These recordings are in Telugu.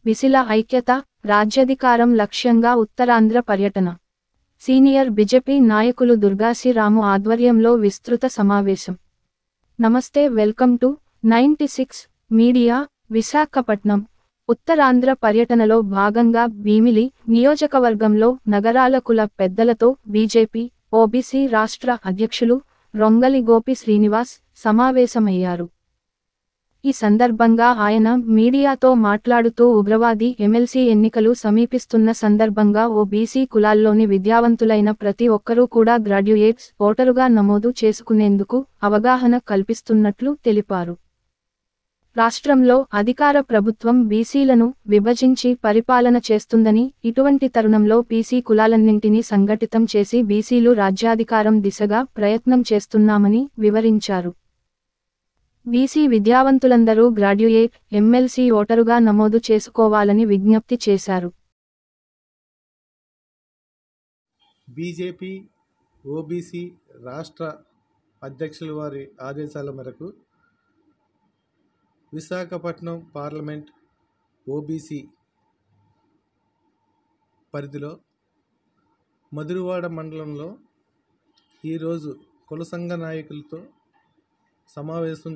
బిసిల ఐక్యత రాజ్యాధికారం లక్ష్యంగా ఉత్తరాంధ్ర పర్యటన సీనియర్ బిజెపి నాయకులు దుర్గాసి రాము ఆధ్వర్యంలో విస్తృత సమావేశం నమస్తే welcome to ninety six media Visakhapatnam Uttarandhra పర్యటనలో భాగంగా భీమిలి నియోజకవర్గంలో నగరాల కుల పెద్దలతో బీజేపీ ఓబీసీ రాష్ట్ర అధ్యక్షులు రొంగలి గోపి శ్రీనివాస్ సమావేశమయ్యారు ఈ సందర్భంగా ఆయన మీడియాతో మాట్లాడుతూ ఉగ్రవాది ఎమ్మెల్సీ ఎన్నికలు సమీపిస్తున్న సందర్భంగా ఓ బీసీ కులాల్లోని విద్యావంతులైన ప్రతి ఒక్కరూ కూడా గ్రాడ్యుయేట్స్ ఓటరుగా నమోదు చేసుకునేందుకు అవగాహన కల్పిస్తున్నట్లు తెలిపారు రాష్ట్రంలో అధికార ప్రభుత్వం బీసీలను విభజించి పరిపాలన చేస్తుందని ఇటువంటి తరుణంలో బీసీ కులాలన్నింటినీ సంఘటితం చేసి బీసీలు రాజ్యాధికారం దిశగా ప్రయత్నం చేస్తున్నామని వివరించారు బీసీ విద్యావంతులందరూ గ్రాడ్యుయేట్ ఎమ్మెల్సీ ఓటరుగా నమోదు చేసుకోవాలని విజ్ఞప్తి చేశారు బీజేపీ ఓబీసీ రాష్ట్ర అధ్యక్షుల వారి ఆదేశాల మేరకు విశాఖపట్నం పార్లమెంట్ ఓబీసీ పరిధిలో మధురవాడ మండలంలో ఈరోజు కుల సంఘ నాయకులతో సమావేశం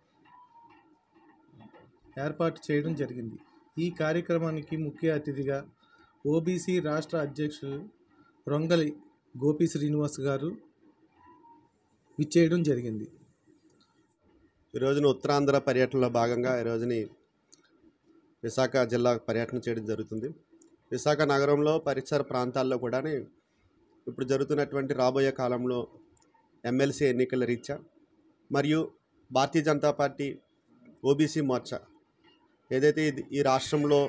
ఏర్పాటు చేయడం జరిగింది ఈ కార్యక్రమానికి ముఖ్య అతిథిగా ఓబీసీ రాష్ట్ర అధ్యక్షులు రొంగలి గోపి శ్రీనివాస్ గారు విచ్చేయడం జరిగింది ఈ రోజున ఉత్తరాంధ్ర పర్యటనలో భాగంగా ఈ రోజుని విశాఖ జిల్లా పర్యటన చేయడం జరుగుతుంది విశాఖ నగరంలో పరిసర ప్రాంతాల్లో కూడా ఇప్పుడు జరుగుతున్నటువంటి రాబోయే కాలంలో ఎమ్మెల్సీ ఎన్నికల రీత్యా మరియు భారతీయ జనతా పార్టీ ఓబీసీ మోర్చా ఏదైతే ఇది ఈ రాష్ట్రంలో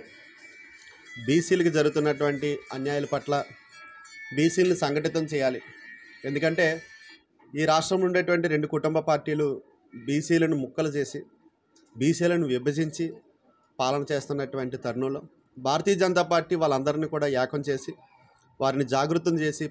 బీసీలకు జరుగుతున్నటువంటి అన్యాయాల పట్ల బీసీలను సంఘటితం చేయాలి ఎందుకంటే ఈ రాష్ట్రంలో ఉండేటువంటి రెండు కుటుంబ పార్టీలు బీసీలను ముక్కలు చేసి బీసీలను విభజించి పాలన చేస్తున్నటువంటి తరుణంలో భారతీయ జనతా పార్టీ వాళ్ళందరినీ కూడా ఏకం చేసి వారిని జాగృతం చేసి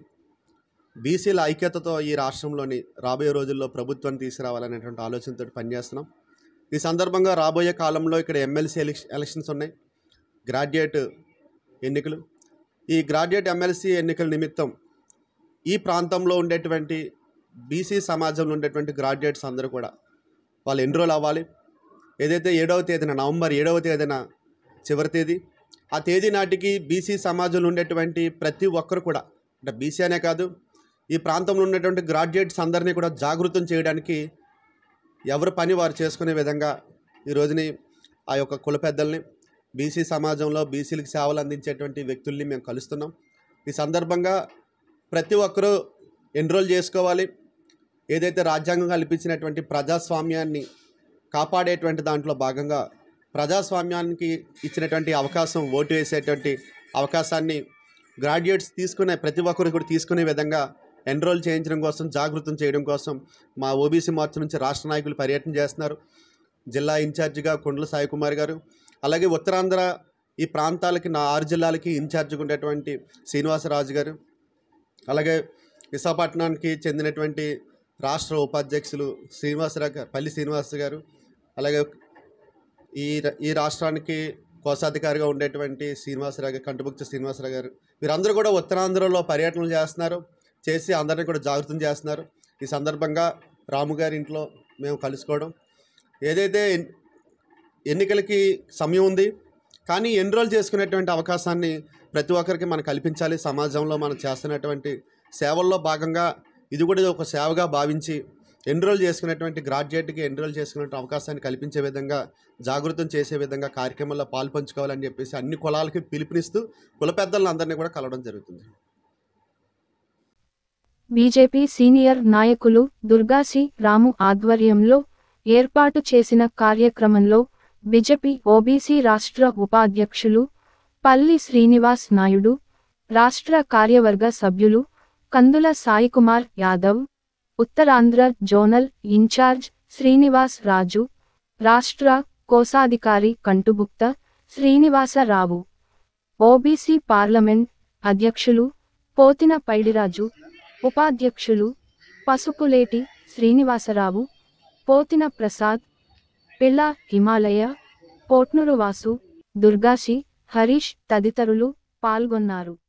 బీసీల ఐక్యతతో ఈ రాష్ట్రంలోని రాబోయే రోజుల్లో ప్రభుత్వాన్ని తీసుకురావాలనేటువంటి ఆలోచనతో పనిచేస్తున్నాం ఈ సందర్భంగా రాబోయే కాలంలో ఇక్కడ ఎమ్మెల్సీ ఎలక్ష ఎలక్షన్స్ ఉన్నాయి గ్రాడ్యుయేట్ ఎన్నికలు ఈ గ్రాడ్యుయేట్ ఎమ్మెల్సీ ఎన్నికల నిమిత్తం ఈ ప్రాంతంలో ఉండేటువంటి బీసీ సమాజంలో ఉండేటువంటి గ్రాడ్యుయేట్స్ అందరూ కూడా వాళ్ళు ఎన్రోల్ అవ్వాలి ఏదైతే ఏడవ తేదీన నవంబర్ ఏడవ తేదీన చివరి తేదీ ఆ తేదీ నాటికి బీసీ సమాజంలో ఉండేటువంటి ప్రతి ఒక్కరు కూడా అంటే బీసీ అనే కాదు ఈ ప్రాంతంలో ఉన్నటువంటి గ్రాడ్యుయేట్స్ అందరినీ కూడా జాగృతం చేయడానికి ఎవరి పని వారు చేసుకునే విధంగా ఈ రోజుని ఆ యొక్క కుల పెద్దల్ని బీసీ సమాజంలో బీసీలకు సేవలు అందించేటువంటి వ్యక్తుల్ని మేము కలుస్తున్నాం ఈ సందర్భంగా ప్రతి ఒక్కరూ ఎన్రోల్ చేసుకోవాలి ఏదైతే రాజ్యాంగం కల్పించినటువంటి ప్రజాస్వామ్యాన్ని కాపాడేటువంటి దాంట్లో భాగంగా ప్రజాస్వామ్యానికి ఇచ్చినటువంటి అవకాశం ఓటు వేసేటువంటి అవకాశాన్ని గ్రాడ్యుయేట్స్ తీసుకునే ప్రతి ఒక్కరు కూడా తీసుకునే విధంగా ఎన్రోల్ చేయించడం కోసం జాగృతం చేయడం కోసం మా ఓబీసీ మార్చ్ నుంచి రాష్ట్ర నాయకులు పర్యటన చేస్తున్నారు జిల్లా ఇన్ఛార్జిగా కొండల సాయి కుమార్ గారు అలాగే ఉత్తరాంధ్ర ఈ ప్రాంతాలకి నా ఆరు జిల్లాలకి ఇన్ఛార్జిగా ఉండేటువంటి శ్రీనివాసరాజు గారు అలాగే విశాఖపట్నానికి చెందినటువంటి రాష్ట్ర ఉపాధ్యక్షులు శ్రీనివాసరావు గారు పల్లి శ్రీనివాస్ గారు అలాగే ఈ ర- ఈ రాష్ట్రానికి కోశాధికారిగా ఉండేటువంటి శ్రీనివాసరావు గారు కంటబుక్తి శ్రీనివాసరావు గారు వీరందరూ కూడా ఉత్తరాంధ్రలో పర్యటనలు చేస్తున్నారు చేసి అందరినీ కూడా జాగృతం చేస్తున్నారు ఈ సందర్భంగా రాము గారి ఇంట్లో మేము కలుసుకోవడం ఏదైతే ఎన్- ఎన్నికలకి సమయం ఉంది కానీ ఎన్రోల్ చేసుకునేటువంటి అవకాశాన్ని ప్రతి ఒక్కరికి మనం కల్పించాలి సమాజంలో మనం చేస్తున్నటువంటి సేవల్లో భాగంగా ఇది కూడా ఒక సేవగా భావించి ఎన్రోల్ చేసుకునేటువంటి గ్రాడ్యుయేట్కి ఎన్రోల్ చేసుకునే అవకాశాన్ని కల్పించే విధంగా జాగృతం చేసే విధంగా కార్యక్రమంలో పాల్పంచుకోవాలని చెప్పేసి అన్ని కులాలకి పిలుపునిస్తూ కుల పెద్దలను అందరినీ కూడా కలవడం జరుగుతుంది బీజేపీ సీనియర్ నాయకులు దుర్గాసి రాము ఆధ్వర్యంలో ఏర్పాటు చేసిన కార్యక్రమంలో బీజేపీ ఓబీసీ రాష్ట్ర ఉపాధ్యక్షులు పల్లి శ్రీనివాస్ నాయుడు రాష్ట్ర కార్యవర్గ సభ్యులు కందుల సాయికుమార్ యాదవ్ ఉత్తరాంధ్ర జోనల్ ఇన్ఛార్జ్ శ్రీనివాస్ రాజు రాష్ట్ర కోశాధికారి కంటుబుక్త శ్రీనివాసరావు ఓబీసీ పార్లమెంట్ అధ్యక్షులు పోతిన పైడిరాజు ఉపాధ్యక్షులు పసుపులేటి శ్రీనివాసరావు పోతిన ప్రసాద్ పిల్ల హిమాలయ పోట్నూరు వాసు దుర్గాశి హరీష్ తదితరులు పాల్గొన్నారు